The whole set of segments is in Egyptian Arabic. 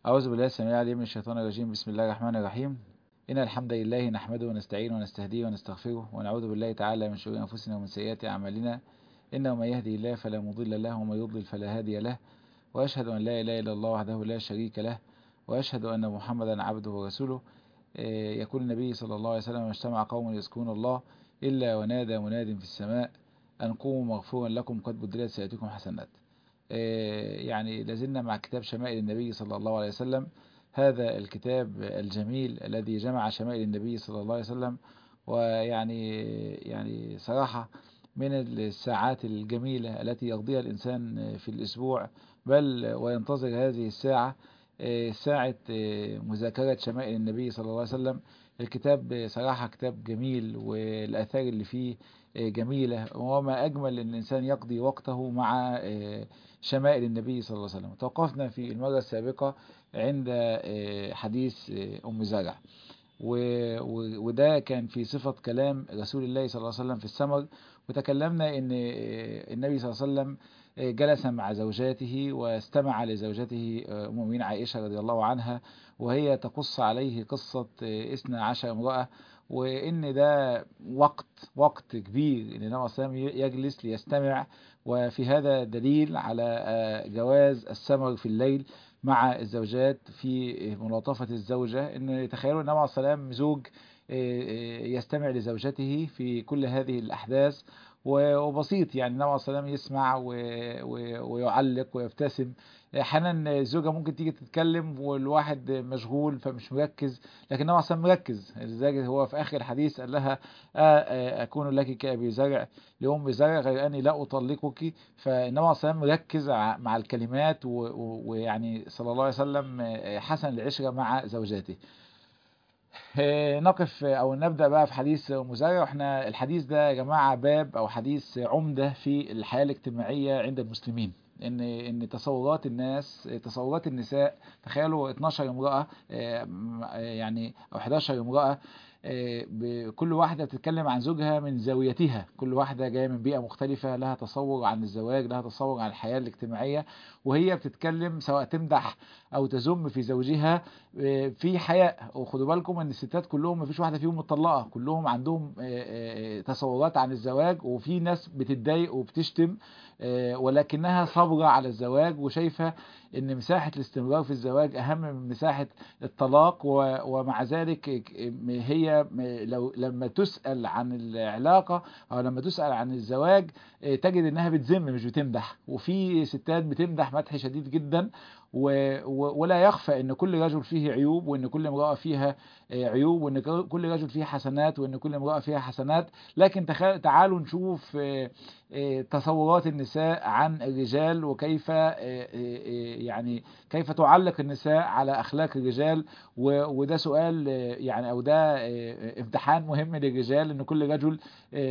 أعوذ بالله السميع العليم من الشيطان الرجيم بسم الله الرحمن الرحيم إن الحمد لله نحمده ونستعينه ونستهديه ونستغفره ونعوذ بالله تعالى من شرور أنفسنا ومن سيئات أعمالنا إنه من يهدي الله فلا مضل له ومن يضلل فلا هادي له وأشهد أن لا إله إلا الله وحده لا شريك له وأشهد أن محمدا عبده ورسوله يقول النبي صلى الله عليه وسلم اجتمع قوم يذكرون الله إلا ونادى مناد في السماء أن قوموا مغفورا لكم قد بدلت سيئاتكم حسنات يعني لازلنا مع كتاب شمائل النبي صلى الله عليه وسلم هذا الكتاب الجميل الذي جمع شمائل النبي صلى الله عليه وسلم ويعني يعني صراحة من الساعات الجميلة التي يقضيها الإنسان في الأسبوع بل وينتظر هذه الساعة ساعة مذاكرة شمائل النبي صلى الله عليه وسلم الكتاب صراحة كتاب جميل والآثار اللي فيه جميلة وما أجمل أن الإنسان يقضي وقته مع شمائل النبي صلى الله عليه وسلم توقفنا في المرة السابقة عند حديث أم زرع وده كان في صفة كلام رسول الله صلى الله عليه وسلم في السمر وتكلمنا أن النبي صلى الله عليه وسلم جلس مع زوجاته واستمع لزوجته أم المؤمنين عائشة رضي الله عنها وهي تقص عليه قصة اثنى عشر امرأة وان ده وقت وقت كبير ان النبي صلى الله عليه وسلم يجلس ليستمع وفي هذا دليل على جواز السمر في الليل مع الزوجات في ملاطفة الزوجة ان تخيلوا النبي عليه الصلاة والسلام زوج يستمع لزوجته في كل هذه الأحداث وبسيط يعني النبي عليه الصلاة والسلام يسمع ويعلق ويبتسم احيانا الزوجة ممكن تيجي تتكلم والواحد مشغول فمش مركز لكن النبي عليه الصلاة والسلام مركز لذلك هو في آخر الحديث قال لها أكون لك كأبي زرع لأم زرع غير أني لا أطلقك فالنبي عليه الصلاة والسلام مركز مع الكلمات ويعني صلى الله عليه وسلم حسن العشرة مع زوجاته نقف او نبدا بقى في حديث ام زرع واحنا الحديث ده يا جماعه باب او حديث عمده في الحياه الاجتماعيه عند المسلمين ان ان تصورات الناس تصورات النساء تخيلوا 12 امراه يعني او 11 امراه كل واحدة بتتكلم عن زوجها من زاويتها كل واحدة جاية من بيئة مختلفة لها تصور عن الزواج لها تصور عن الحياة الاجتماعية وهي بتتكلم سواء تمدح أو تذم في زوجها في حياء وخدوا بالكم أن الستات كلهم مفيش واحدة فيهم مطلقة كلهم عندهم تصورات عن الزواج وفي ناس بتتضايق وبتشتم ولكنها صابرة على الزواج وشايفة ان مساحة الاستمرار في الزواج اهم من مساحة الطلاق ومع ذلك هي لو لما تسأل عن العلاقة او لما تسأل عن الزواج تجد انها بتذم مش بتمدح وفي ستات بتمدح مدح شديد جدا ولا يخفى ان كل رجل فيه عيوب وان كل امرأة فيها عيوب وان كل رجل فيه حسنات وان كل امرأة فيها حسنات لكن تعالوا نشوف تصورات النساء عن الرجال وكيف يعني كيف تعلق النساء على اخلاق الرجال وده سؤال يعني او ده امتحان مهم للرجال ان كل رجل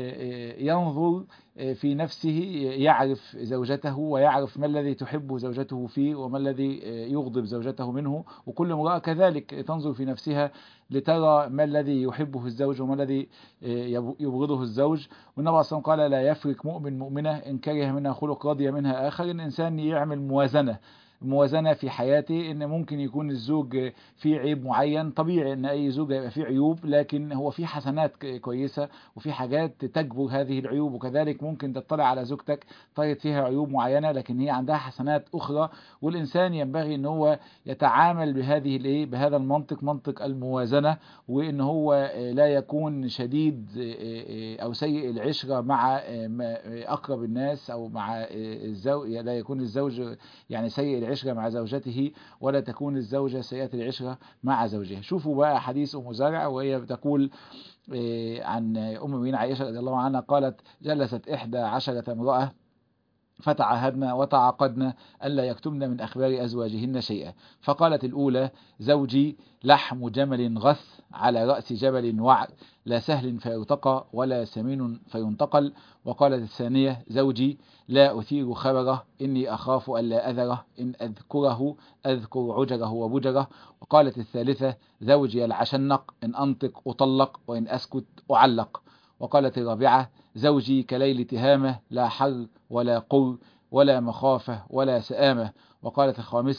ينظر في نفسه يعرف زوجته ويعرف ما الذي تحب زوجته فيه وما الذي يغضب زوجته منه وكل امرأة كذلك تنظر في نفسها لترى ما الذي يحبه الزوج وما الذي يبغضه الزوج والنبي صلى الله عليه وسلم قال لا يفرق مؤمن مؤمنة إن كره منها خلق رضي منها آخر إن إنسان يعمل موازنة موازنة في حياته ان ممكن يكون الزوج فيه عيب معين طبيعي ان اي زوج يبقى فيه عيوب لكن هو فيه حسنات كويسة وفي حاجات تجبر هذه العيوب وكذلك ممكن تطلع على زوجتك طيب فيها عيوب معينة لكن هي عندها حسنات اخرى والانسان ينبغي ان هو يتعامل بهذه الايه بهذا المنطق منطق الموازنة وان هو لا يكون شديد او سيء العشرة مع اقرب الناس او مع الزوج لا يكون الزوج يعني سيء العشرة مع زوجته ولا تكون الزوجة سيئة العشرة مع زوجها شوفوا بقى حديث أم زرع وهي بتقول عن أم المؤمنين عائشة رضي الله عنها قالت جلست إحدى عشرة امرأة فتعهدن وتعاقدن ألا يكتمن من أخبار أزواجهن شيئا فقالت الأولى زوجي لحم جمل غث على رأس جبل وعر لا سهل فيرتقى ولا سمين فينتقل وقالت الثانية زوجي لا أثير خبره إني أخاف ألا أذره إن أذكره أذكر عجره وبجره وقالت الثالثة زوجي العشنق إن أنطق أطلق وإن أسكت أعلق وقالت الرابعة زوجي كليل تهامة لا حر ولا قر ولا مخافة ولا سآمة وقالت الخامسة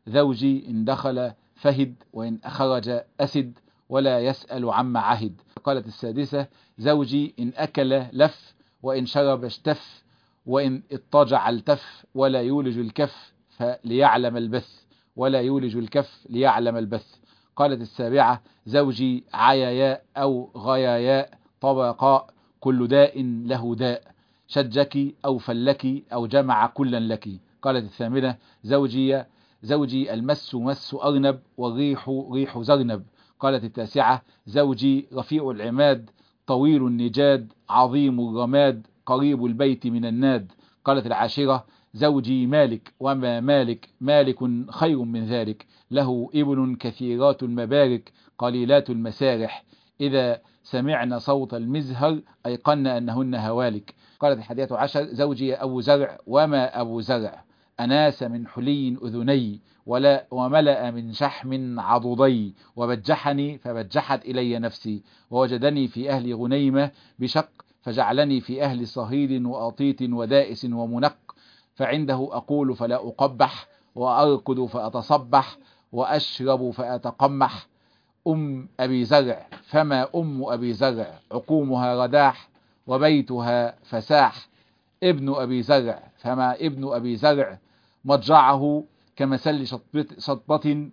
زوجي إن دخل فهد وإن خرج أسد ولا يسأل عما عهد قالت السادسة زوجي إن أكل لف وإن شرب اشتف وإن اضطجع التف ولا يولج الكف فليعلم البث ولا يولج الكف ليعلم البث قالت السابعة زوجي عياياء أو غياياء طبقاء كل داء له داء شجك أو فلك أو جمع كلا لك قالت الثامنة زوجي زوجي المس مس أرنب والريح ريح زرنب قالت التاسعة زوجي رفيع العماد طويل النجاد عظيم الرماد قريب البيت من الناد قالت العاشرة زوجي مالك وما مالك مالك خير من ذلك له إبل كثيرات المبارك قليلات المسارح إذا سمعنا صوت المزهر أيقن أنهن هوالك قالت الحادية عشر زوجي أبو زرع وما أبو زرع أناس من حلي أذني ولا وملأ من شحم عضدي وبجحني فبجحت إلي نفسي ووجدني في أهل غنيمة بشق فجعلني في أهل صهيد وأطيط ودائس ومنق فعنده أقول فلا أقبح وأركض فأتصبح وأشرب فأتقمح أم أبي زرع فما أم أبي زرع عقومها رداح وبيتها فساح ابن أبي زرع فما ابن أبي زرع مضجعه كمثل شطبة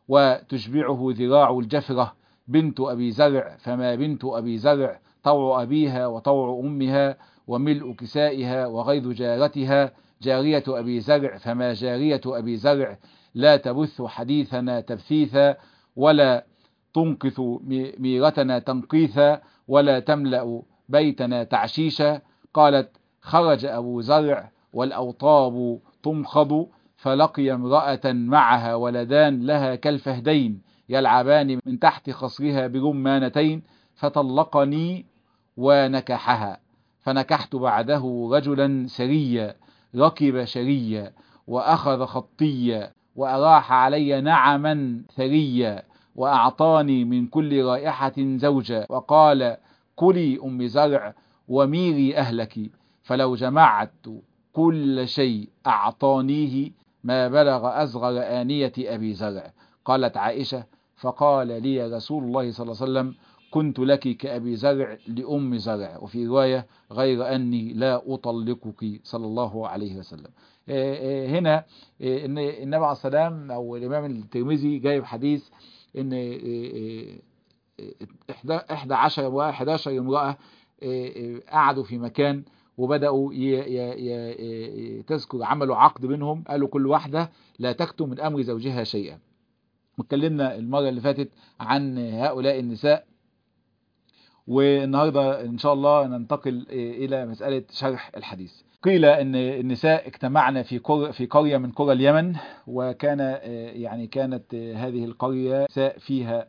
وتشبعه ذراع الجفرة بنت أبي زرع فما بنت أبي زرع طوع أبيها وطوع أمها وملء كسائها وغيظ جارتها جارية أبي زرع فما جارية أبي زرع لا تبث حديثنا تبثيثا ولا تنقث ميرتنا تنقيثا ولا تملأ بيتنا تعشيشا قالت خرج أبو زرع والأوطاب تمخض فلقي امرأة معها ولدان لها كالفهدين يلعبان من تحت خصرها برمانتين فطلقني ونكحها فنكحت بعده رجلا سريا ركب شريا وأخذ خطيا وأراح علي نعما ثريا وأعطاني من كل رائحة زوجا وقال كلي أم زرع وميري أهلك فلو جمعت كل شيء أعطانيه ما بلغ أصغر آنية أبي زرع قالت عائشة فقال لي رسول الله صلى الله عليه وسلم كنت لك كأبي زرع لأم زرع وفي رواية غير أني لا أطلقك صلى الله عليه وسلم هنا النبي عليه السلام أو الإمام الترمذي جايب حديث ان احدى عشر واحد عشر امرأة قعدوا في مكان وبدأوا تذكر عملوا عقد بينهم قالوا كل واحدة لا تكتم من أمر زوجها شيئا واتكلمنا المرة اللي فاتت عن هؤلاء النساء والنهاردة إن شاء الله ننتقل إلى مسألة شرح الحديث قيل ان النساء اجتمعن في في قريه من قرى اليمن وكان يعني كانت هذه القريه فيها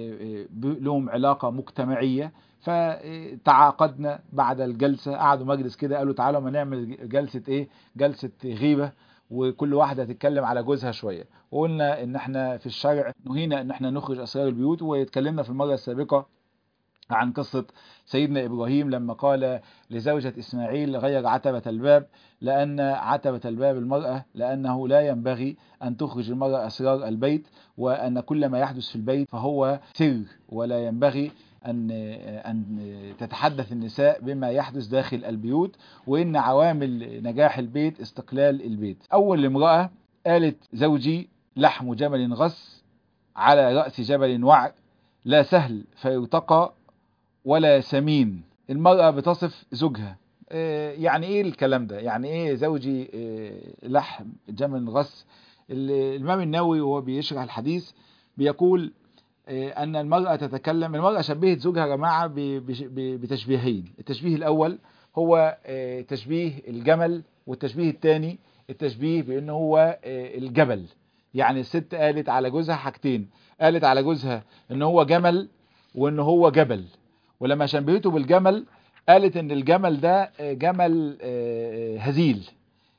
لهم علاقه مجتمعيه فتعاقدنا بعد الجلسه قعدوا مجلس كده قالوا تعالوا ما نعمل جلسه ايه جلسه غيبه وكل واحده تتكلم على جوزها شويه وقلنا ان احنا في الشرع نهينا ان احنا نخرج اسرار البيوت واتكلمنا في المره السابقه عن قصة سيدنا إبراهيم لما قال لزوجة إسماعيل غير عتبة الباب لأن عتبة الباب المرأة لأنه لا ينبغي أن تخرج المرأة أسرار البيت وأن كل ما يحدث في البيت فهو سر ولا ينبغي أن أن تتحدث النساء بما يحدث داخل البيوت وإن عوامل نجاح البيت استقلال البيت أول امرأة قالت زوجي لحم جمل غص على رأس جبل وعر لا سهل فيرتقى ولا سمين المرأة بتصف زوجها يعني ايه الكلام ده يعني ايه زوجي لحم جمل غص الامام النووي وهو بيشرح الحديث بيقول ان المرأة تتكلم المرأة شبهت زوجها يا جماعة بتشبيهين التشبيه الاول هو تشبيه الجمل والتشبيه الثاني التشبيه بانه هو الجبل يعني الست قالت على جوزها حاجتين قالت على جوزها ان هو جمل وان هو جبل ولما شبهته بالجمل قالت ان الجمل ده جمل هزيل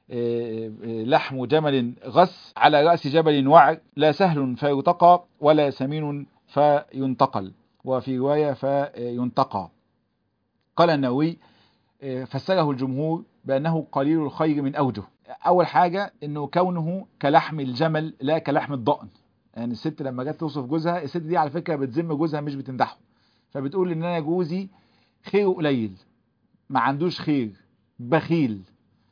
لحم جمل غص على رأس جبل وعر لا سهل فيرتقى ولا سمين فينتقل وفي رواية فينتقى قال النووي فسره الجمهور بأنه قليل الخير من أوجه اول حاجه انه كونه كلحم الجمل لا كلحم الضأن يعني الست لما جت توصف جوزها الست دي على فكره بتذم جوزها مش بتمدحه فبتقول ان انا جوزي خيره قليل ما عندوش خير بخيل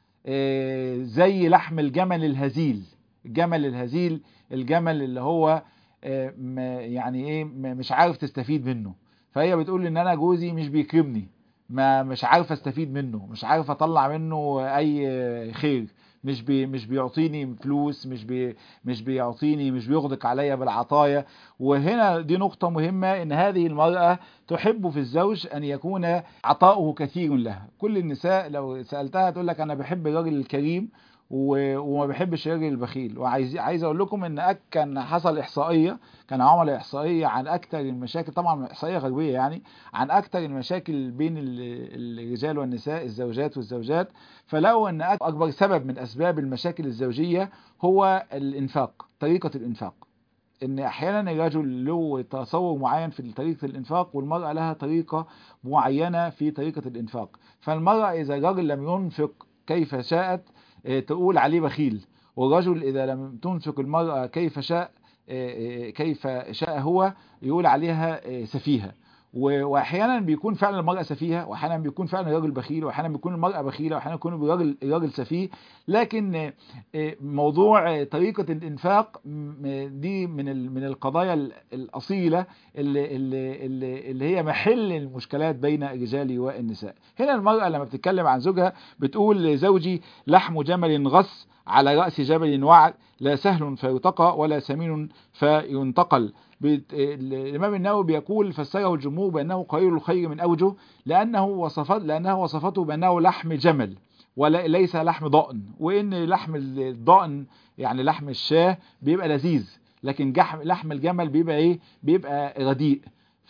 آه، زي لحم الجمل الهزيل الجمل الهزيل الجمل اللي هو آه، م- يعني ايه م- مش عارف تستفيد منه فهي بتقول ان انا جوزي مش بيكرمني ما مش عارف استفيد منه مش عارف اطلع منه اي خير مش بي مش بيعطيني فلوس مش بي مش بيعطيني مش بيغدق عليا بالعطايا وهنا دي نقطة مهمة ان هذه المرأة تحب في الزوج ان يكون عطاؤه كثير لها كل النساء لو سألتها تقول لك انا بحب الراجل الكريم و- وما بحبش الراجل البخيل وعايز عايز اقول لكم ان أك كان حصل احصائيه كان عمل احصائيه عن اكثر المشاكل طبعا احصائيه غربيه يعني عن اكثر المشاكل بين ال- الرجال والنساء الزوجات والزوجات فلقوا ان أك- اكبر سبب من اسباب المشاكل الزوجيه هو الانفاق طريقه الانفاق ان احيانا الرجل له تصور معين في طريقه الانفاق والمراه لها طريقه معينه في طريقه الانفاق فالمراه اذا الرجل لم ينفق كيف شاءت آه، تقول عليه بخيل والرجل اذا لم تنفق المراه كيف شاء آه، آه، كيف شاء هو يقول عليها آه، سفيهه و- واحيانا بيكون فعلا المراه سفيهه واحيانا بيكون فعلا الراجل بخيل واحيانا بيكون المراه بخيله واحيانا بيكون الراجل الراجل سفيه لكن آه، آه، موضوع آه، طريقه الانفاق م- دي من ال- من القضايا ال- الاصيله اللي, اللي, اللي, اللي هي محل المشكلات بين الرجال والنساء هنا المراه لما بتتكلم عن زوجها بتقول زوجي لحم جمل غص على رأس جبل وعر لا سهل فيرتقى ولا سمين فينتقل بت- الإمام النووي بيقول فسره الجمهور بأنه قليل الخير من أوجه لأنه وصفت لأنه وصفته بأنه لحم جمل وليس لحم ضأن وإن لحم الضأن يعني لحم الشاه بيبقى لذيذ لكن جحم لحم الجمل بيبقى إيه بيبقى رديء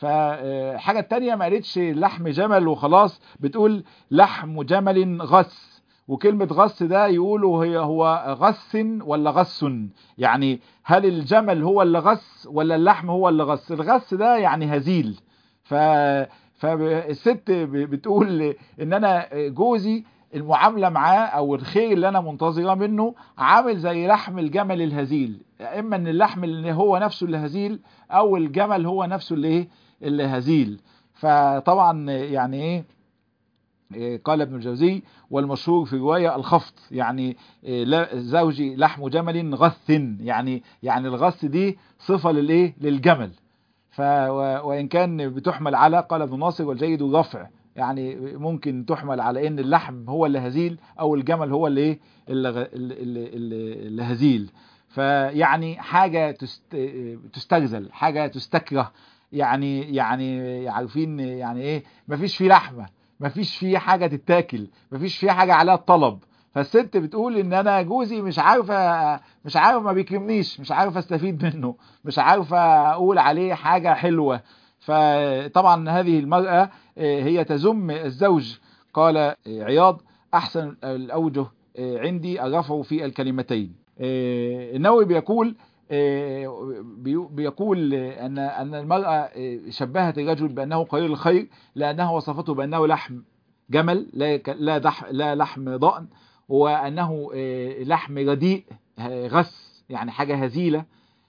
فحاجة تانية ما قالتش لحم جمل وخلاص بتقول لحم جمل غث وكلمة غث ده يقولوا هي هو غث ولا غث يعني هل الجمل هو اللي غث ولا اللحم هو اللي غث الغث ده يعني هزيل ف فالست بتقول ان انا جوزي المعاملة معاه او الخير اللي انا منتظرة منه عامل زي لحم الجمل الهزيل اما ان اللحم اللي هو نفسه اللي هزيل او الجمل هو نفسه اللي ايه اللي هزيل فطبعا يعني ايه إيه، قال ابن الجوزي والمشهور في رواية الخفض يعني إيه، لا- زوجي لحم جمل غث يعني يعني الغث دي صفة للايه للجمل ف و- وان كان بتحمل على قال ابن ناصر والجيد الرفع يعني ممكن تحمل على ان اللحم هو اللي هزيل او الجمل هو اللي ايه اللي, غ- اللي, اللي, اللي هزيل فيعني حاجة تست تستغزل حاجة تستكره يعني يعني عارفين يعني ايه مفيش فيه لحمة مفيش فيه حاجة تتاكل مفيش فيه حاجة عليها الطلب فالست بتقول ان انا جوزي مش عارفه مش عارف ما بيكرمنيش مش عارف استفيد منه مش عارفه اقول عليه حاجه حلوه فطبعا هذه المراه آه، هي تذم الزوج قال آه، عياض احسن الاوجه آه، عندي الرفع في الكلمتين آه، النووي بيقول آه، بيو- بيقول آه، ان ان المراه آه، شبهت الرجل بانه قليل الخير لانه وصفته بانه لحم جمل لا ك- لا دح لا لحم ضأن وانه آه، لحم رديء آه، غث يعني حاجه هزيله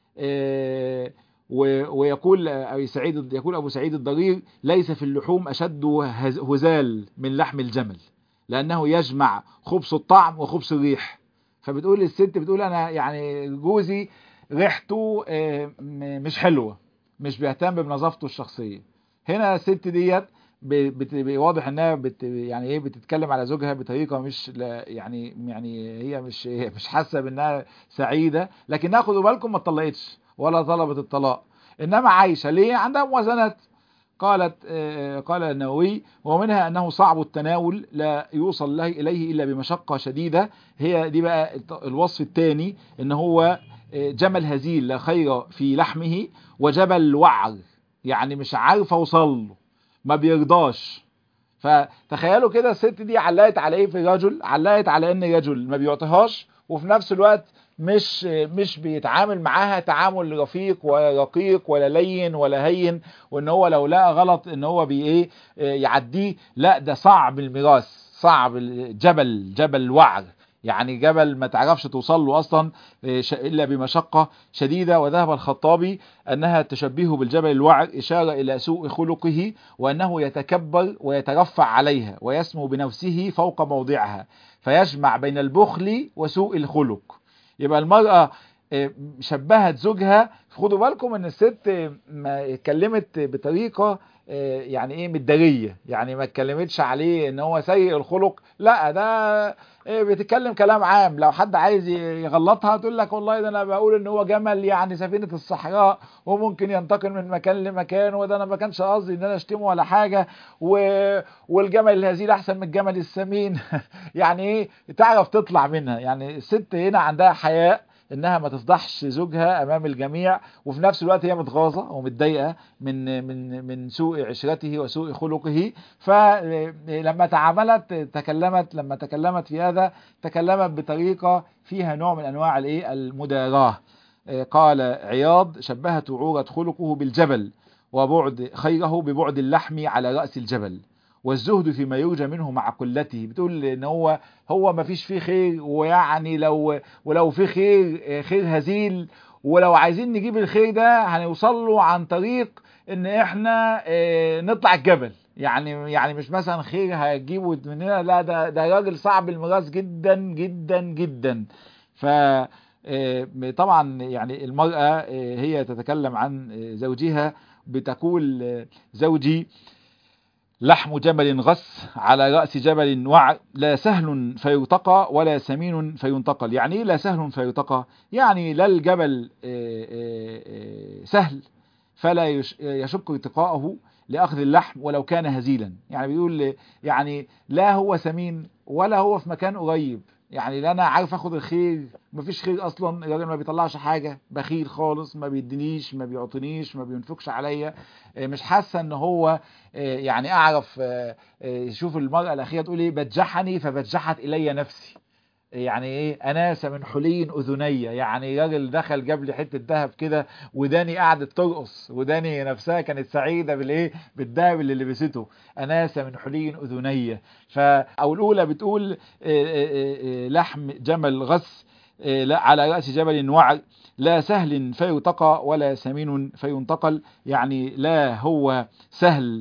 آه، و- ويقول ابي سعيد يقول ابو سعيد الضرير ليس في اللحوم اشد هز- هزال من لحم الجمل لانه يجمع خبث الطعم وخبث الريح فبتقول الست بتقول انا يعني جوزي ريحته آه، م- مش حلوه مش بيهتم بنظافته الشخصيه هنا الست ديت ب- بت- واضح انها بت يعني ايه بتتكلم على زوجها بطريقه مش لا يعني يعني هي مش هي مش حاسه بانها سعيده لكنها خدوا بالكم ما اتطلقتش ولا طلبت الطلاق انما عايشه ليه عندها موازنات قالت آه، قال النووي ومنها انه صعب التناول لا يوصل له اليه الا بمشقه شديده هي دي بقى الت- الوصف الثاني ان هو آه، جمل هزيل لا خير في لحمه وجبل وعر يعني مش عارف اوصل له ما بيرضاش فتخيلوا كده الست دي علقت على ايه في الرجل علقت على ان الرجل ما بيعطيهاش وفي نفس الوقت مش مش بيتعامل معاها تعامل رفيق ولا رقيق ولا لين ولا هين وان هو لو لقى غلط ان هو بي ايه آه، يعديه لا ده صعب الميراث صعب الجبل جبل وعر يعني جبل ما تعرفش توصل له اصلا الا بمشقة شديدة وذهب الخطابي انها تشبهه بالجبل الوعر اشارة الى سوء خلقه وانه يتكبر ويترفع عليها ويسمو بنفسه فوق موضعها فيجمع بين البخل وسوء الخلق يبقى المرأة شبهت زوجها خدوا بالكم ان الست ما اتكلمت بطريقة يعني ايه مدارية يعني ما اتكلمتش عليه ان هو سيء الخلق لا ده بتتكلم كلام عام لو حد عايز يغلطها تقول لك والله ده انا بقول ان هو جمل يعني سفينة الصحراء وممكن ينتقل من مكان لمكان وده انا ما كانش قصدي ان انا اشتمه ولا حاجة و... والجمل الهزيل احسن من الجمل السمين يعني ايه تعرف تطلع منها يعني الست هنا عندها حياء انها ما تفضحش زوجها امام الجميع وفي نفس الوقت هي متغاظه ومتضايقه من من من سوء عشرته وسوء خلقه فلما تعاملت تكلمت لما تكلمت في هذا تكلمت بطريقه فيها نوع من انواع الايه المداراه قال عياض شبهت عورة خلقه بالجبل وبعد خيره ببعد اللحم على رأس الجبل والزهد فيما يرجى منه مع قلته بتقول ان هو هو ما فيش فيه خير ويعني لو ولو في خير خير هزيل ولو عايزين نجيب الخير ده هنوصل له عن طريق ان احنا نطلع الجبل يعني يعني مش مثلا خير هتجيبه مننا لا ده ده راجل صعب المراس جدا جدا جدا ف طبعا يعني المرأة هي تتكلم عن زوجها بتقول زوجي لحم جبل غص على رأس جبل وعر لا سهل فيرتقى ولا سمين فينتقل يعني ايه لا سهل فيرتقى يعني لا الجبل سهل فلا يشق ارتقاءه لأخذ اللحم ولو كان هزيلا يعني بيقول يعني لا هو سمين ولا هو في مكان قريب يعني لا انا عارف اخد الخير مفيش خير اصلا الراجل ما بيطلعش حاجه بخيل خالص ما بيدينيش ما بيعطينيش ما بينفقش عليا مش حاسه ان هو يعني اعرف شوف المراه الاخيره تقول ايه بتجحني فبتجحت الي نفسي يعني ايه اناس من حلي اذني يعني راجل دخل جاب لي حته ذهب كده وداني قعدت ترقص وداني نفسها كانت سعيده بالايه بالذهب اللي لبسته اناس من حلي اذني ف او الاولى بتقول لحم جمل غث على راس جبل وعر لا سهل فيرتقى ولا سمين فينتقل يعني لا هو سهل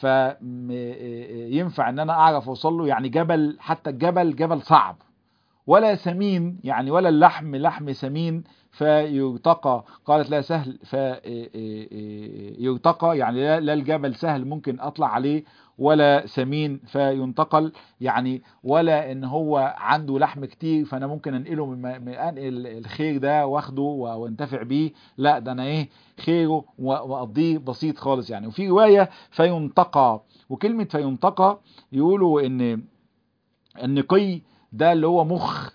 فينفع ان انا اعرف اوصل له يعني جبل حتى الجبل جبل صعب ولا سمين يعني ولا اللحم لحم سمين فيرتقى قالت لا سهل فيرتقى يعني لا الجبل سهل ممكن اطلع عليه ولا سمين فينتقل يعني ولا ان هو عنده لحم كتير فانا ممكن انقله من انقل الخير ده واخده وانتفع بيه لا ده انا ايه خيره واقضيه بسيط خالص يعني وفي روايه فينتقى وكلمه فينتقى يقولوا ان النقي ده اللي هو مخ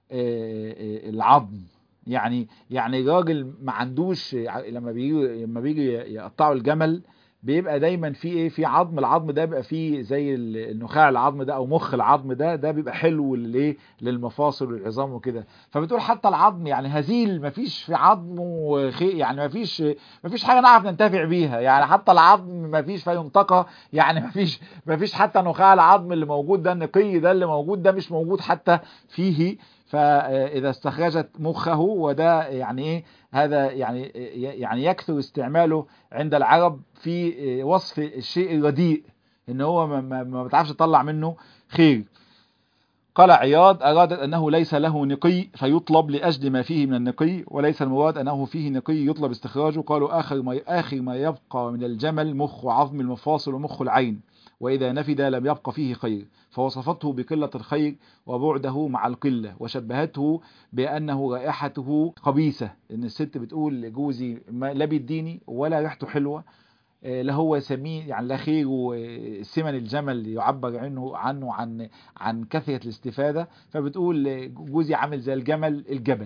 العظم يعني يعني راجل ما عندوش لما بيجي لما بيجي يقطعوا الجمل بيبقى دايما في ايه في عظم العظم ده بيبقى فيه زي النخاع العظم ده او مخ العظم ده ده بيبقى حلو للايه للمفاصل والعظام وكده فبتقول حتى العظم يعني هزيل مفيش في عظمه خير يعني مفيش مفيش حاجه نعرف ننتفع بيها يعني حتى العظم مفيش فينتقى يعني مفيش مفيش حتى نخاع العظم اللي موجود ده النقي ده اللي موجود ده مش موجود حتى فيه فإذا استخرجت مخه وده يعني إيه هذا يعني يعني يكثر استعماله عند العرب في وصف الشيء الرديء إن هو ما, ما بتعرفش تطلع منه خير قال عياض أرادت أنه ليس له نقي فيطلب لأجل ما فيه من النقي وليس المراد أنه فيه نقي يطلب استخراجه قالوا آخر ما, آخر ما يبقى من الجمل مخ وعظم المفاصل ومخ العين وإذا نفد لم يبق فيه خير فوصفته بقلة الخير وبعده مع القلة وشبهته بأنه رائحته خبيثة إن الست بتقول لجوزي لا بيديني ولا ريحته حلوة لا هو سمين يعني لا خير سمن الجمل يعبر عنه عنه عن عن كثرة الاستفادة فبتقول جوزي عامل زي الجمل الجبل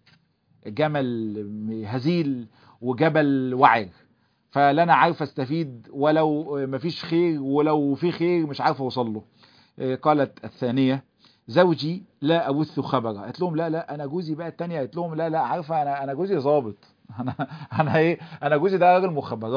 جمل هزيل وجبل وعر فلا انا عارف استفيد ولو مفيش خير ولو في خير مش عارف اوصل له قالت الثانية زوجي لا ابث خبره قالت لهم لا لا انا جوزي بقى الثانيه قالت لهم لا لا عارفه انا انا جوزي ظابط انا انا ايه انا جوزي ده راجل مخابرات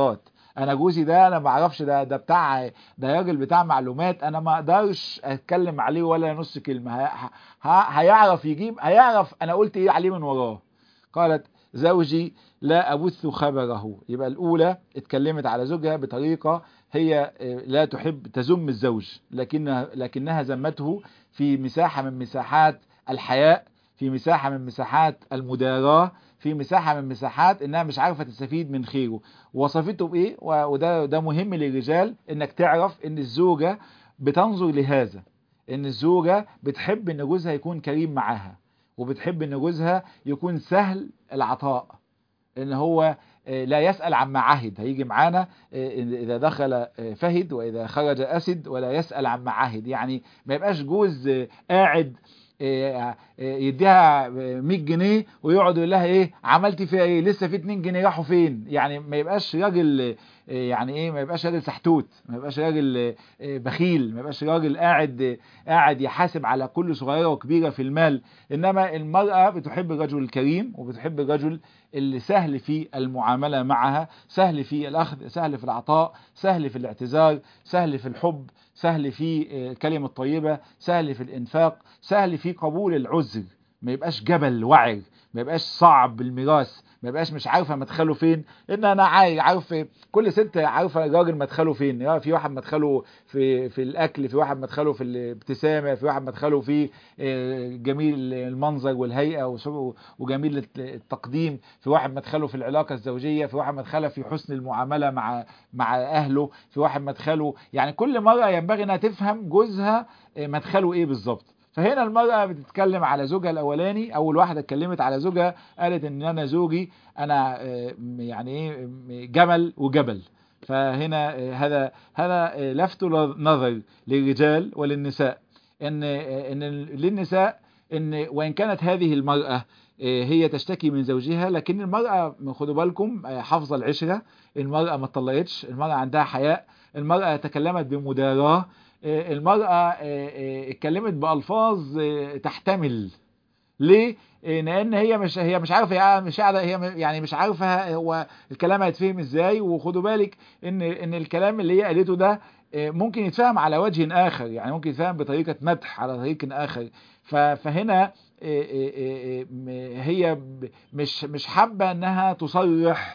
انا جوزي ده انا ما اعرفش ده ده بتاع ده راجل بتاع معلومات انا ما اقدرش اتكلم عليه ولا نص كلمه ه- ه- هيعرف يجيب هيعرف انا قلت ايه عليه من وراه قالت زوجي لا ابث خبره يبقى الاولى اتكلمت على زوجها بطريقه هي آه، لا تحب تذم الزوج لكنها لكنها ذمته في مساحه من مساحات الحياء في مساحه من مساحات المداراه في مساحه من مساحات انها مش عارفه تستفيد من خيره وصفته بايه و- وده ده مهم للرجال انك تعرف ان الزوجه بتنظر لهذا ان الزوجه بتحب ان جوزها يكون كريم معاها وبتحب ان جوزها يكون سهل العطاء ان هو آه، لا يسأل عما عهد هيجي معانا آه، اذا دخل آه، فهد واذا خرج اسد ولا يسأل عما عهد يعني ما يبقاش جوز آه، قاعد آه، آه، يديها آه، 100 جنيه ويقعد يقول لها ايه عملتي فيها ايه لسه في 2 جنيه راحوا فين يعني ما يبقاش راجل آه، يعني ايه ما يبقاش راجل سحتوت ما يبقاش راجل آه، آه، بخيل ما يبقاش راجل قاعد آه، قاعد يحاسب على كل صغيره وكبيره في المال انما المراه بتحب الرجل الكريم وبتحب الرجل اللي سهل في المعامله معها سهل في الاخذ سهل في العطاء سهل في الاعتذار سهل في الحب سهل في آه، الكلمه الطيبه سهل في الانفاق سهل في قبول العذر ما يبقاش جبل وعر ما يبقاش صعب الميراث ما يبقاش مش عارفه مدخله فين لان انا عارف عارف كل ست عارفه الراجل مدخله فين يعني في واحد مدخله في في الاكل في واحد مدخله في الابتسامه في واحد مدخله في آه، جميل المنظر والهيئه وشو- وجميل التقديم في واحد مدخله في العلاقه الزوجيه في واحد مدخله في حسن المعامله مع مع اهله في واحد مدخله يعني كل مره ينبغي انها تفهم جوزها آه، مدخله ايه بالظبط فهنا المرأة بتتكلم على زوجها الأولاني أول واحدة اتكلمت على زوجها قالت إن أنا زوجي أنا آه، يعني إيه م- جمل وجبل فهنا آه، هذا هذا آه، لفت نظر للرجال وللنساء إن آه، إن للنساء إن وإن كانت هذه المرأة آه، هي تشتكي من زوجها لكن المرأة خدوا بالكم آه، حافظة العشرة المرأة ما اتطلقتش المرأة عندها حياء المرأة تكلمت بمداراة آه، المرأة آه، آه، اتكلمت بألفاظ آه، تحتمل ليه؟ آه، لأن هي مش هي مش عارفة هي مش قاعدة هي م- يعني مش عارفة هو الكلام هيتفهم ازاي وخدوا بالك ان ان الكلام اللي هي قالته ده آه، ممكن يتفهم على وجه آخر يعني ممكن يتفهم بطريقة مدح على طريق آخر ف- فهنا آه، آه، آه، آه، هي ب- مش مش حابة انها تصرح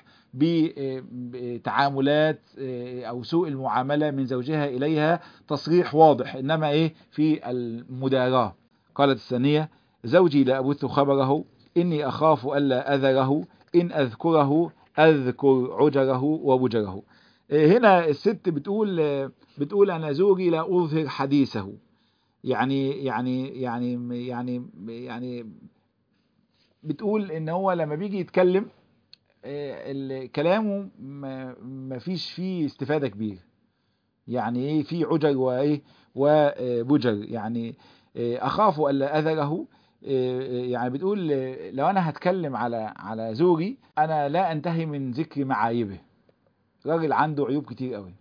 بتعاملات او سوء المعامله من زوجها اليها تصريح واضح انما ايه في المداراه قالت الثانيه زوجي لا ابث خبره اني اخاف الا اذره ان اذكره اذكر عجره وبجره إيه هنا الست بتقول بتقول انا زوجي لا اظهر حديثه يعني يعني يعني يعني يعني بتقول ان هو لما بيجي يتكلم آه، ال- كلامه ما ما فيش فيه استفادة كبيرة يعني ايه في عجر وايه وبجر يعني آه، اخاف الا اذره آه، يعني بتقول آه، لو انا هتكلم على على زوجي انا لا انتهي من ذكر معايبه راجل عنده عيوب كتير قوي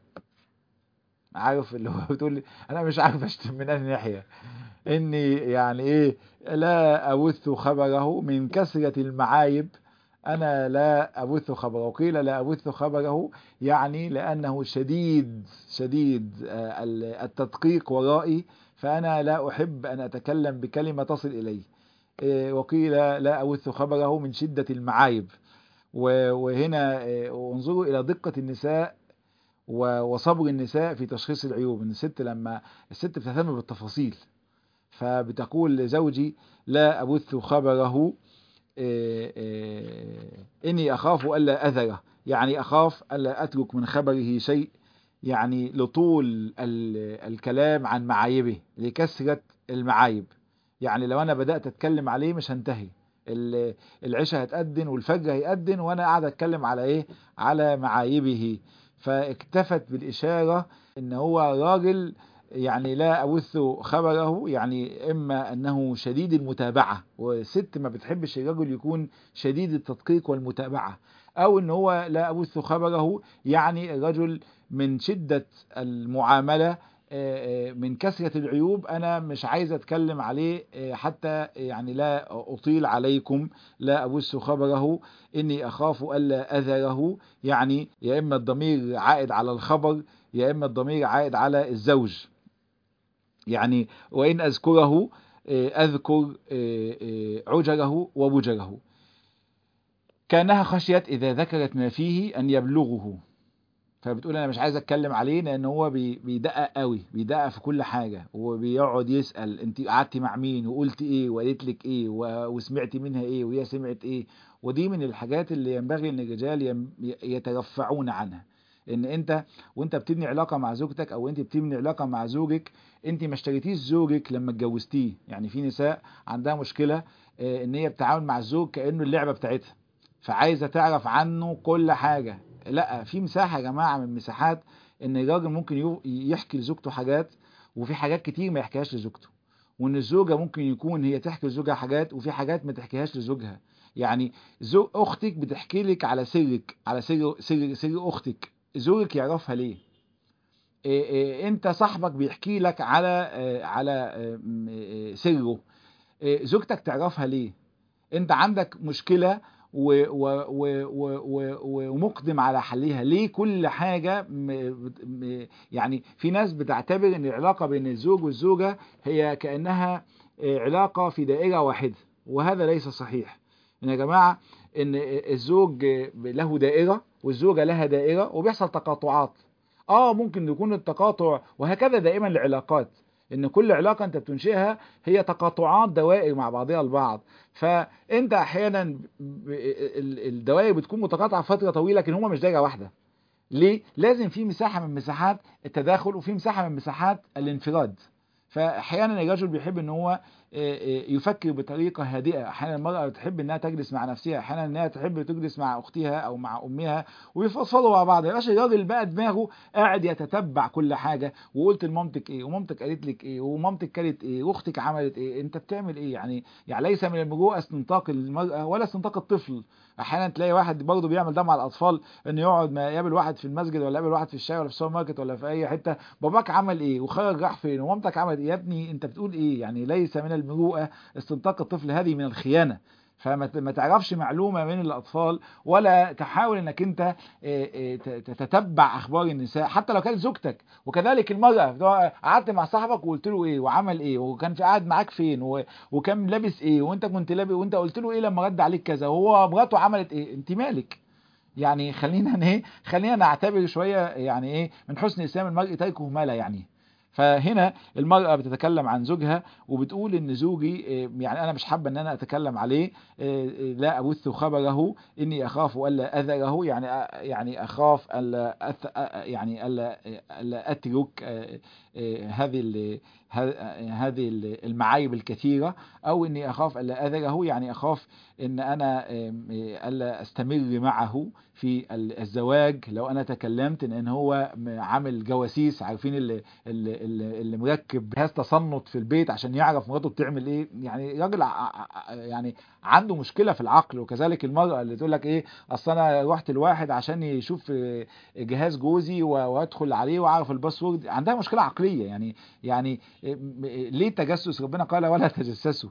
عارف اللي هو بتقول لي انا مش عارف اشتم من اي ناحيه اني يعني ايه لا ابث خبره من كثره المعايب أنا لا أبث خبره قيل لا أبث خبره يعني لأنه شديد شديد آه، ال- التدقيق ورائي فأنا لا أحب أن أتكلم بكلمة تصل إليه آه، وقيل لا أبث خبره من شدة المعايب و- وهنا آه، انظروا إلى دقة النساء و- وصبر النساء في تشخيص العيوب ان الست لما الست بتهتم بالتفاصيل فبتقول لزوجي لا أبث خبره إيه إيه إني أخاف ألا أذره يعني أخاف ألا أترك من خبره شيء يعني لطول ال- الكلام عن معايبه لكثرة المعايب يعني لو أنا بدأت أتكلم عليه مش هنتهي ال- العشاء هتأذن والفجر هيأذن وأنا قاعد أتكلم على إيه على معايبه فاكتفت بالإشارة إن هو راجل يعني لا أبث خبره يعني إما أنه شديد المتابعة والست ما بتحبش الرجل يكون شديد التدقيق والمتابعة أو إن هو لا أبث خبره يعني الرجل من شدة المعاملة من كثرة العيوب أنا مش عايز أتكلم عليه حتى يعني لا أطيل عليكم لا أبث خبره إني أخاف ألا أذره يعني يا إما الضمير عائد على الخبر يا إما الضمير عائد على الزوج يعني وإن أذكره أذكر عجره وبجره كانها خشيت إذا ذكرت ما فيه أن يبلغه فبتقول انا مش عايز اتكلم عليه لان هو بيدقق قوي بيدقق في كل حاجه وبيقعد يسال انت قعدتي مع مين وقلت ايه وقالت لك ايه وسمعتي منها ايه وهي سمعت ايه ودي من الحاجات اللي ينبغي ان الرجال يترفعون عنها ان انت وانت بتبني علاقه مع زوجتك او انت بتبني علاقه مع زوجك انت ما اشتريتيش زوجك لما اتجوزتيه يعني في نساء عندها مشكله ان هي بتتعامل مع الزوج كانه اللعبه بتاعتها فعايزه تعرف عنه كل حاجه لا في مساحه يا جماعه من مساحات ان الراجل ممكن يحكي لزوجته حاجات وفي حاجات كتير ما يحكيهاش لزوجته وان الزوجه ممكن يكون هي تحكي لزوجها حاجات وفي حاجات ما تحكيهاش لزوجها يعني زوج اختك بتحكي لك على سرك على سر سر سر اختك زوجك يعرفها ليه إيه إيه انت صاحبك بيحكي لك على إيه على سره زوجتك تعرفها ليه انت عندك مشكله ومقدم على حلها ليه كل حاجة يعني في ناس بتعتبر ان العلاقة بين الزوج والزوجة هي كأنها علاقة في دائرة واحدة وهذا ليس صحيح ان يا جماعة ان الزوج له دائرة والزوجة لها دائرة وبيحصل تقاطعات اه ممكن يكون التقاطع وهكذا دائما العلاقات ان كل علاقة انت بتنشئها هي تقاطعات دوائر مع بعضها البعض فانت احيانا الدوائر بتكون متقاطعة فترة طويلة لكن هما مش دايرة واحدة ليه؟ لازم في مساحة من مساحات التداخل وفي مساحة من مساحات الانفراد فاحيانا الرجل بيحب ان هو يفكر بطريقة هادئة احيانا المرأة بتحب انها تجلس مع نفسها احيانا انها تحب تجلس مع اختها او مع امها ويفصلوا مع بعض يبقاش الراجل بقى دماغه قاعد يتتبع كل حاجة وقلت لمامتك ايه ومامتك قالت لك ايه ومامتك كانت ايه واختك عملت ايه انت بتعمل ايه يعني يعني ليس من المروءة استنطاق المرأة ولا استنطاق الطفل احيانا تلاقي واحد برضه بيعمل ده مع الاطفال انه يقعد ما يقابل واحد في المسجد ولا يقابل واحد في الشارع ولا في السوبر ماركت ولا في اي حته باباك عمل ايه وخرج راح فين ومامتك عملت ايه يا ابني انت بتقول ايه يعني ليس من المروءه استنطاق الطفل هذه من الخيانه فما تعرفش معلومه من الاطفال ولا تحاول انك انت تتتبع اخبار النساء حتى لو كانت زوجتك وكذلك المراه قعدت مع صاحبك وقلت له ايه وعمل ايه وكان في قاعد معاك فين وكان لابس ايه وانت كنت لابس وانت قلت له ايه لما رد عليك كذا وهو مراته عملت ايه انت مالك يعني خلينا ايه خلينا نعتبر شويه يعني ايه من حسن اسلام المرء تركه ما لا يعنيه فهنا المرأة بتتكلم عن زوجها وبتقول ان زوجي يعني انا مش حابة ان انا اتكلم عليه لا ابث خبره اني اخاف الا اذره يعني يعني اخاف الا يعني الا الا اترك هذه هذه المعايب الكثيرة او اني اخاف الا اذره يعني اخاف ان انا الا استمر معه في الزواج لو انا تكلمت ان هو عامل جواسيس عارفين اللي, اللي, اللي مركب جهاز تصنت في البيت عشان يعرف مراته بتعمل ايه يعني راجل يعني عنده مشكلة في العقل وكذلك المرأة اللي تقول لك ايه اصل انا رحت لواحد عشان يشوف جهاز جوزي وادخل عليه واعرف الباسورد عندها مشكلة عقلية يعني يعني ليه التجسس ربنا قال ولا تجسسوا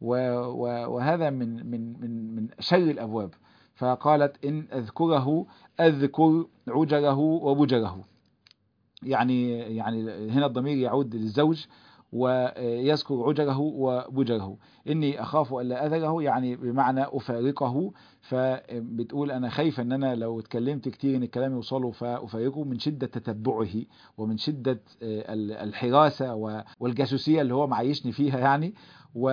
وهذا من من من من شر الابواب فقالت ان اذكره اذكر عجره وبجره يعني يعني هنا الضمير يعود للزوج ويذكر عجره وبجره إني أخاف ألا أذره يعني بمعنى أفارقه فبتقول أنا خايفة أن أنا لو اتكلمت كتير أن الكلام يوصله فأفارقه من شدة تتبعه ومن شدة الحراسة والجاسوسية اللي هو معيشني فيها يعني و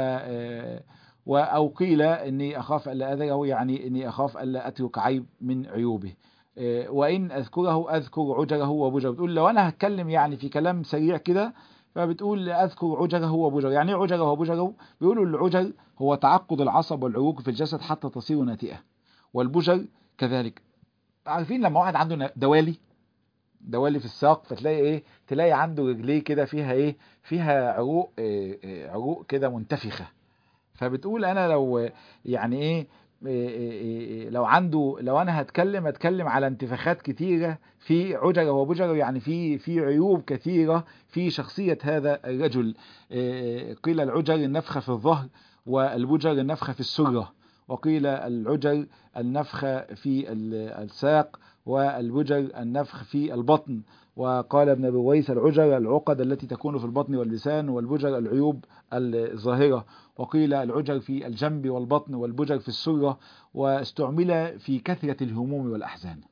أو قيل إني أخاف ألا أذره يعني إني أخاف ألا أترك عيب من عيوبه وإن أذكره أذكر عجره وبجره بتقول لو أنا هتكلم يعني في كلام سريع كده فبتقول أذكر عجره وبجره يعني ايه عجره وبجره بيقولوا العجر هو تعقد العصب والعروق في الجسد حتى تصير ناتئة والبجر كذلك عارفين لما واحد عنده دوالي دوالي في الساق فتلاقي ايه تلاقي عنده رجليه كده فيها ايه فيها عروق إيه عروق كده منتفخة فبتقول انا لو يعني ايه لو عنده لو انا هتكلم هتكلم على انتفاخات كتيره في عجره وبجره يعني في في عيوب كثيره في شخصيه هذا الرجل قيل العجر النفخه في الظهر والبجر النفخه في السره وقيل العجر النفخه في الساق والبجر النفخ في البطن وقال ابن ابي ويس العجر العقد التي تكون في البطن واللسان والبجر العيوب الظاهره وقيل العجر في الجنب والبطن والبجر في السره واستعمل في كثره الهموم والاحزان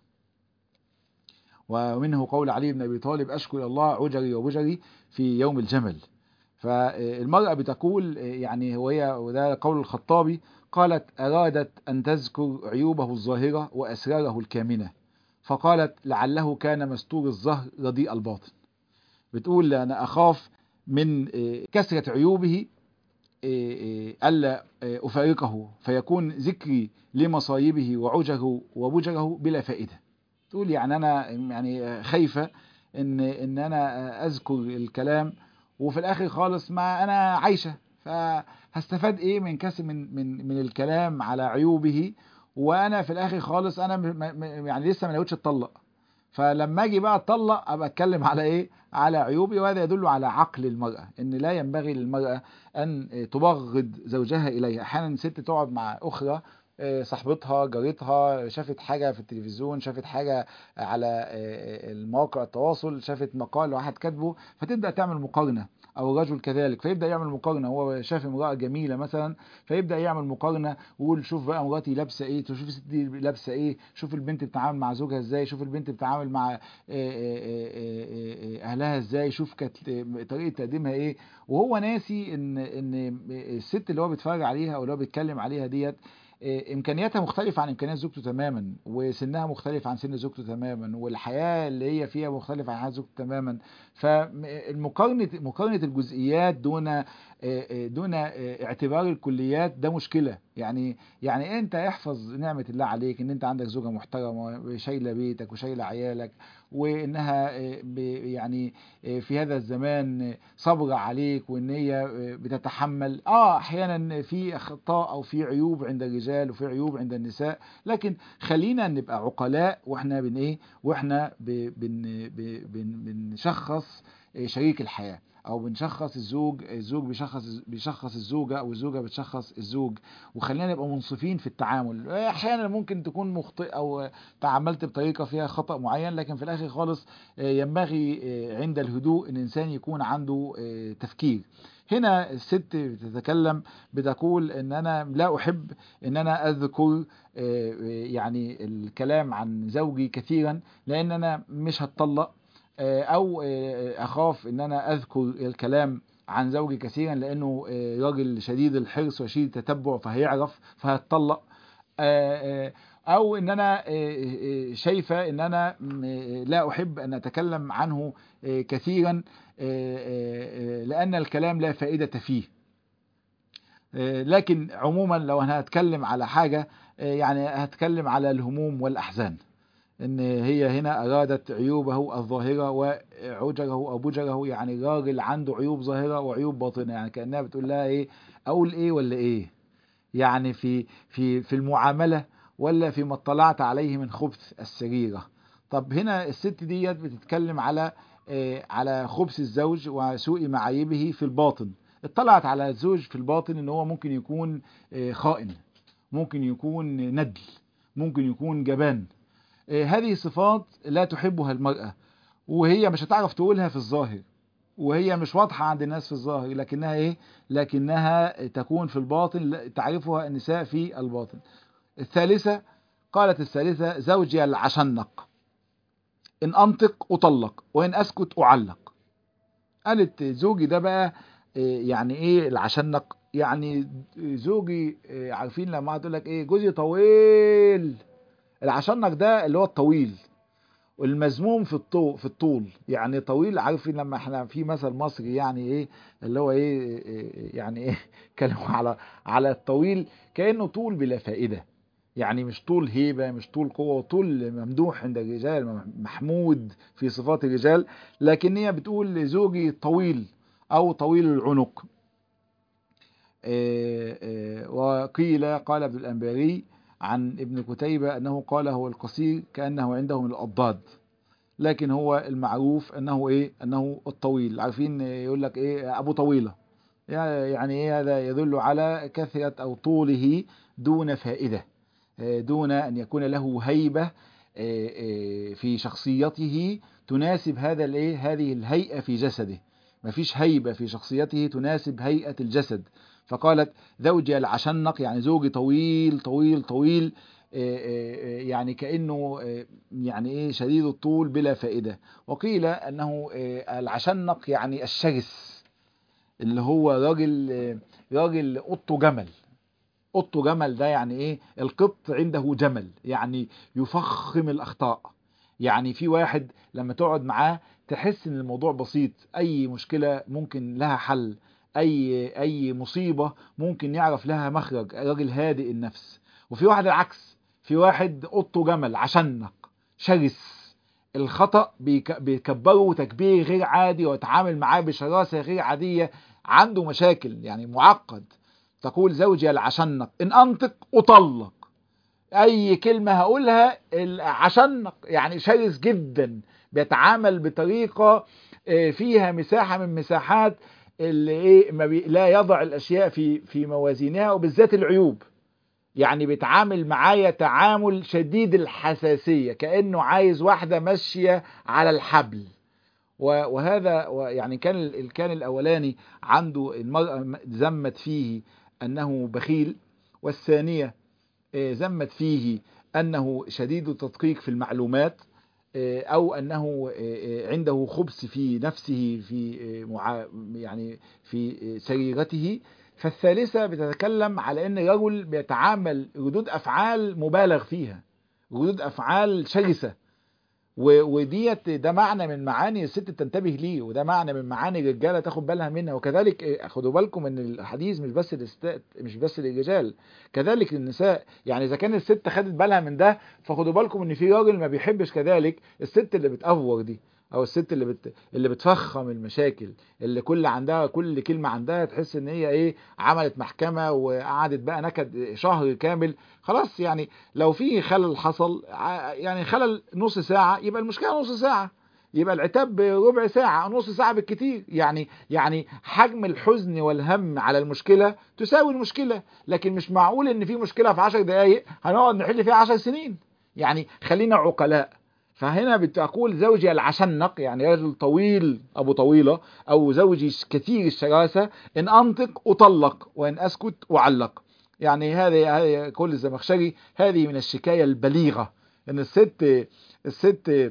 ومنه قول علي بن ابي طالب اشكر الله عجري وبجري في يوم الجمل فالمرأة بتقول يعني وهي وده قول الخطابي قالت أرادت أن تذكر عيوبه الظاهرة وأسراره الكامنة فقالت لعله كان مستور الظهر رديء الباطن بتقول أنا أخاف من كثرة عيوبه ألا أفارقه فيكون ذكري لمصايبه وعجره وبجره بلا فائدة تقول يعني أنا يعني خايفة إن إن أنا أذكر الكلام وفي الآخر خالص ما أنا عايشة فهستفاد إيه من كسر من من من الكلام على عيوبه وانا في الاخر خالص انا يعني لسه ما نويتش اتطلق فلما اجي بقى اتطلق ابقى اتكلم على ايه على عيوبي وهذا يدل على عقل المراه ان لا ينبغي للمراه ان تبغض زوجها اليها احيانا ست تقعد مع اخرى صاحبتها جارتها شافت حاجة في التلفزيون شافت حاجة على المواقع التواصل شافت مقال واحد كاتبه فتبدأ تعمل مقارنة او الرجل كذلك فيبدا يعمل مقارنه هو شاف امراه جميله مثلا فيبدا يعمل مقارنه ويقول شوف بقى مراتي لابسه ايه شوف الست دي لابسه ايه شوف البنت بتتعامل مع زوجها ازاي شوف البنت بتتعامل مع اهلها ازاي شوف كانت طريقه تقديمها ايه وهو ناسي ان ان الست اللي هو بيتفرج عليها او اللي هو بيتكلم عليها ديت امكانياتها مختلفه عن امكانيات زوجته تماما وسنها مختلف عن سن زوجته تماما والحياه اللي هي فيها مختلفه عن حياه زوجته تماما فالمقارنه مقارنه الجزئيات دون دون اعتبار الكليات ده مشكله يعني يعني انت احفظ نعمه الله عليك ان انت عندك زوجه محترمه شايله بيتك وشايله عيالك وانها يعني في هذا الزمان صبرة عليك وان هي بتتحمل اه احيانا في اخطاء او في عيوب عند الرجال وفي عيوب عند النساء لكن خلينا نبقى عقلاء واحنا بن ايه واحنا بن بنشخص شريك الحياه او بنشخص الزوج الزوج بيشخص بيشخص الزوجه او الزوجه بتشخص الزوج وخلينا نبقى منصفين في التعامل احيانا ممكن تكون مخطئ او تعاملت بطريقه فيها خطا معين لكن في الاخر خالص ينبغي عند الهدوء ان الانسان يكون عنده تفكير هنا الست بتتكلم بتقول ان انا لا احب ان انا اذكر يعني الكلام عن زوجي كثيرا لان انا مش هتطلق او اخاف ان انا اذكر الكلام عن زوجي كثيرا لانه راجل شديد الحرص وشديد التتبع فهيعرف فهتطلق او ان انا شايفه ان انا لا احب ان اتكلم عنه كثيرا لان الكلام لا فائده فيه لكن عموما لو انا هتكلم على حاجه يعني هتكلم على الهموم والاحزان ان هي هنا ارادت عيوبه الظاهره وعجره او بجره يعني الراجل عنده عيوب ظاهره وعيوب باطنه يعني كانها بتقول لها ايه اقول ايه ولا ايه يعني في في في المعامله ولا فيما اطلعت عليه من خبث السريره طب هنا الست ديت بتتكلم على إيه على خبث الزوج وسوء معايبه في الباطن اطلعت على الزوج في الباطن ان هو ممكن يكون إيه خائن ممكن يكون ندل ممكن يكون جبان هذه صفات لا تحبها المرأة وهي مش هتعرف تقولها في الظاهر وهي مش واضحة عند الناس في الظاهر لكنها ايه لكنها تكون في الباطن تعرفها النساء في الباطن الثالثة قالت الثالثة زوجي العشنق إن أنطق أطلق وإن أسكت أعلق قالت زوجي ده بقى يعني إيه العشنق يعني زوجي عارفين لما هتقول لك إيه جوزي طويل العشنق ده اللي هو الطويل والمذموم في الطول في الطول يعني طويل عارفين لما احنا في مثل مصري يعني ايه اللي هو ايه يعني ايه كلموا على على الطويل كانه طول بلا فائده يعني مش طول هيبه مش طول قوه طول ممدوح عند الرجال محمود في صفات الرجال لكن هي بتقول زوجي طويل او طويل العنق وقيل قال ابن الانباري عن ابن كتيبة أنه قال هو القصير كأنه عنده من الأضداد لكن هو المعروف أنه إيه أنه الطويل عارفين يقول لك إيه أبو طويلة يعني إيه هذا يدل على كثرة أو طوله دون فائدة دون أن يكون له هيبة في شخصيته تناسب هذا الايه هذه الهيئة في جسده مفيش هيبة في شخصيته تناسب هيئة الجسد فقالت زوجي العشنق يعني زوجي طويل طويل طويل يعني كأنه يعني ايه شديد الطول بلا فائدة وقيل أنه العشنق يعني الشرس اللي هو راجل راجل قطه جمل قطه جمل ده يعني ايه القط عنده جمل يعني يفخم الاخطاء يعني في واحد لما تقعد معاه تحس ان الموضوع بسيط اي مشكلة ممكن لها حل اي اي مصيبة ممكن يعرف لها مخرج راجل هادئ النفس وفي واحد العكس في واحد قطه جمل عشنق شرس الخطأ بيكبره تكبير غير عادي ويتعامل معاه بشراسة غير عادية عنده مشاكل يعني معقد تقول زوجي العشنق ان انطق اطلق اي كلمة هقولها العشنق يعني شرس جدا بيتعامل بطريقة فيها مساحة من مساحات اللي ايه ما بي لا يضع الاشياء في في موازينها وبالذات العيوب يعني بيتعامل معايا تعامل شديد الحساسية كأنه عايز واحدة ماشية على الحبل وهذا يعني كان كان الاولاني عنده المرأة ذمت فيه انه بخيل والثانية ذمت فيه انه شديد التدقيق في المعلومات او انه عنده خبث في نفسه في مع يعني في سريرته فالثالثة بتتكلم على ان الرجل بيتعامل ردود افعال مبالغ فيها ردود افعال شرسة وديت ده معنى من معاني الست تنتبه ليه وده معنى من معاني الرجاله تاخد بالها منها وكذلك خدوا بالكم ان الحديث مش بس للستات مش بس للرجال كذلك للنساء يعني اذا كان الست خدت بالها من ده فخدوا بالكم ان في راجل ما بيحبش كذلك الست اللي بتأفور دي او الست اللي بت... اللي بتفخم المشاكل اللي كل عندها كل كلمه عندها تحس ان هي ايه عملت محكمه وقعدت بقى نكد شهر كامل خلاص يعني لو في خلل حصل يعني خلل نص ساعه يبقى المشكله نص ساعه يبقى العتاب بربع ساعة نص ساعة بالكتير يعني يعني حجم الحزن والهم على المشكلة تساوي المشكلة لكن مش معقول ان في مشكلة في عشر دقايق هنقعد نحل فيها عشر سنين يعني خلينا عقلاء فهنا بتقول زوجي العشنق يعني رجل طويل أبو طويلة أو زوجي كثير الشراسة إن أنطق أطلق وإن أسكت أعلق يعني هذه كل الزمخشري هذه من الشكاية البليغة إن الست الست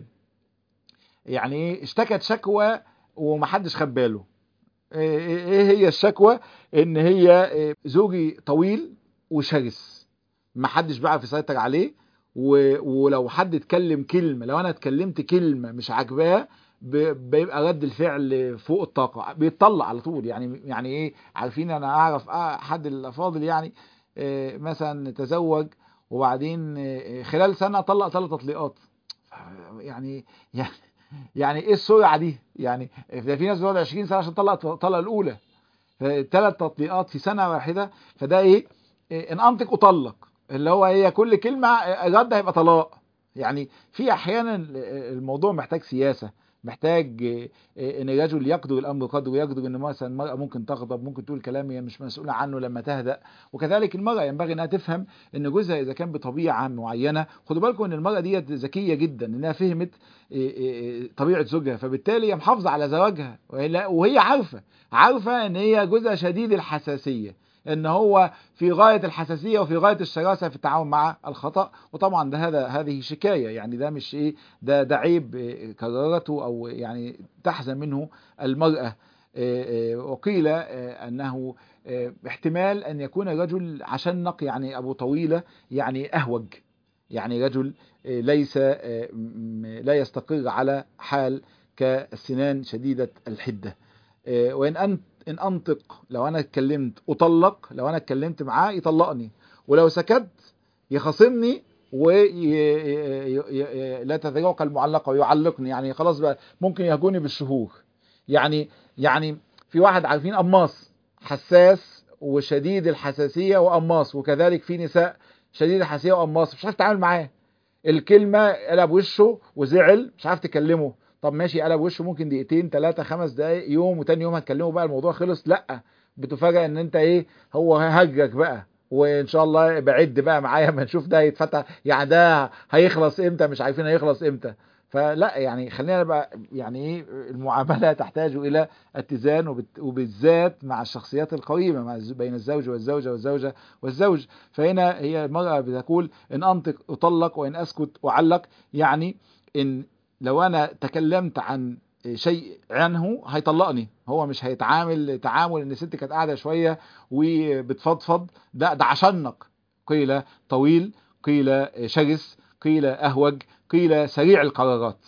يعني اشتكت شكوى ومحدش خد باله ايه هي الشكوى ان هي زوجي طويل وشرس محدش بيعرف يسيطر عليه ولو حد اتكلم كلمة لو انا اتكلمت كلمة مش عاجباه بيبقى رد الفعل فوق الطاقة بيتطلع على طول يعني يعني ايه عارفين انا اعرف احد الافاضل يعني مثلا تزوج وبعدين خلال سنة طلق ثلاث تطليقات يعني يعني يعني ايه السرعة دي يعني ده في ناس بتقعد 20 سنة عشان تطلق الطلقة الاولى ثلاث تطليقات في سنة واحدة فده ايه ان انطق اطلق اللي هو هي كل كلمة الرد هيبقى طلاق يعني في احيانا الموضوع محتاج سياسة محتاج ان الرجل يقدر الامر قدره ويقدر ان مثلا المرأة ممكن تغضب ممكن تقول كلام هي مش مسؤولة عنه لما تهدأ وكذلك المرأة ينبغي انها تفهم ان جوزها اذا كان بطبيعة معينة خدوا بالكم ان المرأة ديت ذكية جدا انها فهمت طبيعة زوجها فبالتالي هي محافظة على زواجها وهي عارفة عارفة ان هي جوزها شديد الحساسية ان هو في غاية الحساسية وفي غاية الشراسة في التعامل مع الخطأ وطبعا ده هذا هذه شكاية يعني ده مش ايه ده ده عيب كررته او يعني تحزن منه المرأة وقيل انه احتمال ان يكون رجل عشنق يعني ابو طويلة يعني اهوج يعني رجل ليس لا يستقر على حال كالسنان شديدة الحدة وإن أنت إن أنطق لو أنا اتكلمت أطلق لو أنا اتكلمت معاه يطلقني ولو سكت يخاصمني ولا تتجاوق المعلقة ويعلقني يعني خلاص بقى ممكن يهجوني بالشهور يعني يعني في واحد عارفين قماص حساس وشديد الحساسية وقماص وكذلك في نساء شديد الحساسيه وقماص مش عارف تتعامل معاه الكلمه قلب وشه وزعل مش عارف تكلمه طب ماشي قلب وشه ممكن دقيقتين ثلاثه خمس دقايق يوم وتاني يوم هتكلمه بقى الموضوع خلص لا بتفاجئ ان انت ايه هو هجك بقى وان شاء الله بعد بقى معايا ما نشوف ده يتفتح يعني ده هيخلص امتى مش عارفين هيخلص امتى فلا يعني خلينا بقى يعني ايه المعامله تحتاج الى اتزان وبت- وبالذات مع الشخصيات القريبه مع الز- بين الزوج والزوجه والزوجه والزوج فهنا هي المراه بتقول ان انطق اطلق وان اسكت اعلق يعني ان لو انا تكلمت عن شيء عنه هيطلقني هو مش هيتعامل تعامل ان الست كانت قاعده شويه وبتفضفض ده ده عشنق قيل طويل قيل شرس قيل اهوج قيل سريع القرارات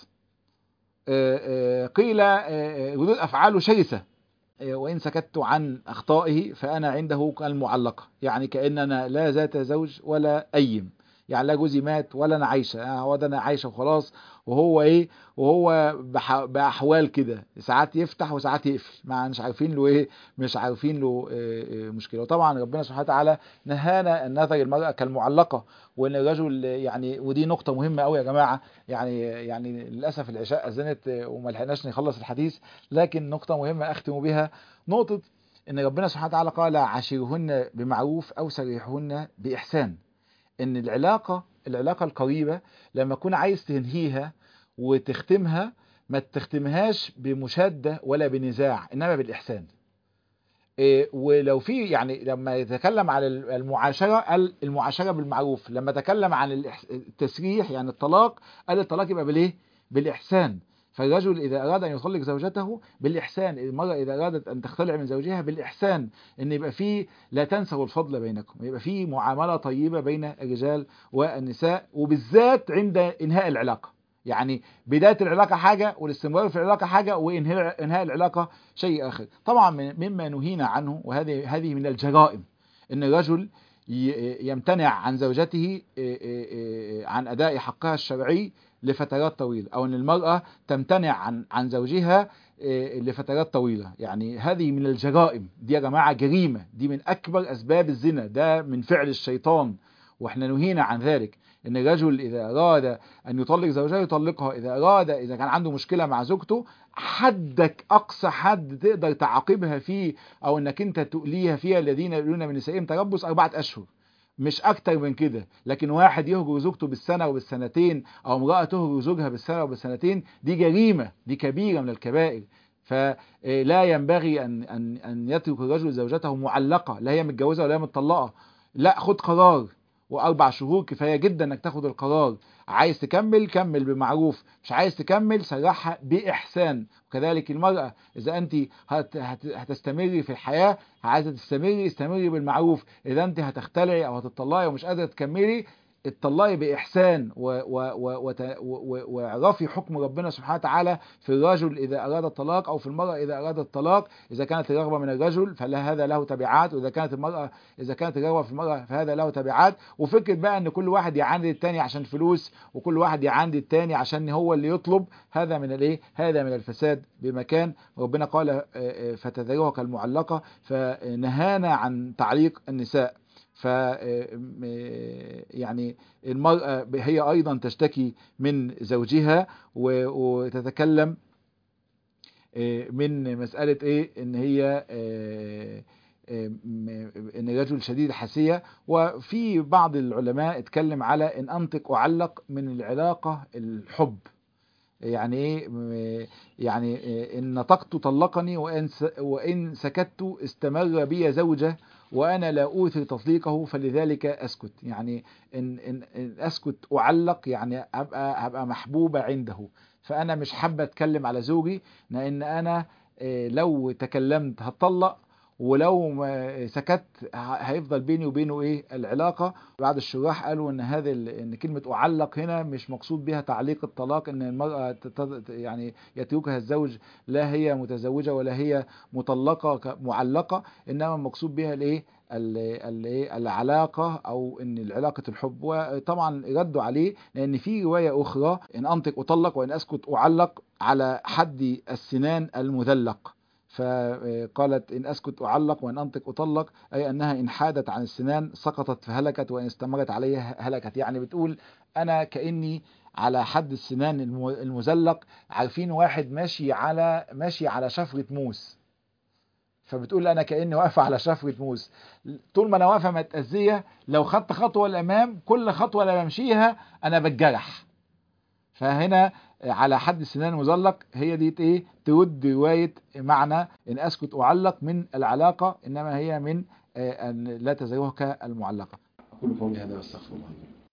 آه، آه، قيل آه، آه، ردود افعاله شرسه آه، وان سكت عن اخطائه فانا عنده كالمعلقه يعني كاننا لا ذات زوج ولا ايم يعني لا جوزي مات ولا انا عايشه آه، هو ده انا عايشه وخلاص وهو ايه وهو بح- باحوال كده ساعات يفتح وساعات يقفل ما مش عارفين له ايه مش عارفين له آه، آه، مشكله وطبعا ربنا سبحانه وتعالى نهانا ان نظر المراه كالمعلقه وان الرجل يعني ودي نقطه مهمه قوي يا جماعه يعني يعني للاسف العشاء اذنت آه، وما لحقناش نخلص الحديث لكن نقطه مهمه اختم بها نقطه ان ربنا سبحانه وتعالى قال عاشرهن بمعروف او سرحهن باحسان ان العلاقه العلاقه القريبه لما تكون عايز تنهيها وتختمها ما تختمهاش بمشاده ولا بنزاع انما بالاحسان إيه، ولو في يعني لما يتكلم عن المعاشره قال المعاشره بالمعروف لما تكلم عن الإح- التسريح يعني الطلاق قال الطلاق يبقى بالايه بالاحسان فالرجل اذا اراد ان يطلق زوجته بالاحسان المراه اذا ارادت ان تختلع من زوجها بالاحسان ان يبقى في لا تنسوا الفضل بينكم يبقى في معامله طيبه بين الرجال والنساء وبالذات عند انهاء العلاقه يعني بدايه العلاقه حاجه والاستمرار في العلاقه حاجه وانهاء انهاء العلاقه شيء اخر طبعا من- مما نهينا عنه وهذه هذه من الجرائم ان الرجل ي- يمتنع عن زوجته إيه إيه إيه عن اداء حقها الشرعي لفترات طويله او ان المراه تمتنع عن عن زوجها إيه، لفترات طويله يعني هذه من الجرائم دي يا جماعه جريمه دي من اكبر اسباب الزنا ده من فعل الشيطان واحنا نهينا عن ذلك ان الرجل اذا اراد ان يطلق زوجته يطلقها اذا اراد اذا كان عنده مشكله مع زوجته حدك اقصى حد تقدر تعاقبها فيه او انك انت تؤليها فيها الذين يؤلون من نسائهم تربص اربعه اشهر مش اكتر من كده لكن واحد يهجر زوجته بالسنه وبالسنتين او امراه تهجر زوجها بالسنه وبالسنتين دي جريمه دي كبيره من الكبائر فلا ينبغي ان ان ان يترك الرجل زوجته معلقه لا هي متجوزه ولا هي مطلقه لا خد قرار واربع شهور كفايه جدا انك تاخد القرار عايز تكمل كمل بمعروف مش عايز تكمل سرحها باحسان وكذلك المراه اذا انت هت هت هتستمري في الحياه عايزه تستمري استمري بالمعروف اذا انت هتختلعي او هتطلقي ومش قادره تكملي اتطلقي باحسان و- و- و- وت- و- و- واعرفي حكم ربنا سبحانه وتعالى في الرجل اذا اراد الطلاق او في المراه اذا ارادت الطلاق اذا كانت الرغبه من الرجل فلا هذا له تبعات واذا كانت المراه اذا كانت الرغبه في المراه فهذا له تبعات وفكره بقى ان كل واحد يعاند التاني عشان فلوس وكل واحد يعاند التاني عشان هو اللي يطلب هذا من الايه هذا من الفساد بمكان ربنا قال آه، آه، فتذروها كالمعلقه فنهانا عن تعليق النساء ف يعني المرأة هي أيضا تشتكي من زوجها و- وتتكلم آه، من مسألة إيه إن هي آه، آه، م- إن الرجل شديد الحساسية وفي بعض العلماء اتكلم على إن أنطق أعلق من العلاقة الحب يعني ايه م- يعني إيه ان نطقت طلقني وان س- وان سكت استمر بي زوجه وانا لا اوثر تطليقه فلذلك اسكت يعني ان ان, إن اسكت اعلق يعني ابقى هبقى محبوبه عنده فانا مش حابه اتكلم على زوجي لان انا إيه، لو تكلمت هتطلق ولو ما سكت ه- هيفضل بيني وبينه ايه العلاقه بعض الشراح قالوا ان هذا ال- ان كلمه اعلق هنا مش مقصود بها تعليق الطلاق ان المراه تت- يعني يتركها الزوج لا هي متزوجه ولا هي مطلقه ك- معلقه انما المقصود بها الايه ال- ال- إيه؟ العلاقه او ان علاقه الحب وطبعا ردوا عليه لان في روايه اخرى ان انطق اطلق وان اسكت اعلق على حد السنان المذلق فقالت إن أسكت أعلق وإن أنطق أطلق أي أنها إن حادت عن السنان سقطت فهلكت وإن استمرت عليها هلكت يعني بتقول أنا كأني على حد السنان الم- المزلق عارفين واحد ماشي على ماشي على شفرة موس فبتقول انا كاني واقفه على شفره موس طول ما انا واقفه متاذيه لو خدت خطوه للامام كل خطوه اللي بمشيها انا بتجرح فهنا على حد السنان المزلق هي دي ايه ترد روايه معنى ان اسكت اعلق من العلاقه انما هي من آه، ان لا تزرعك المعلقه اقول قولي هذا واستغفر الله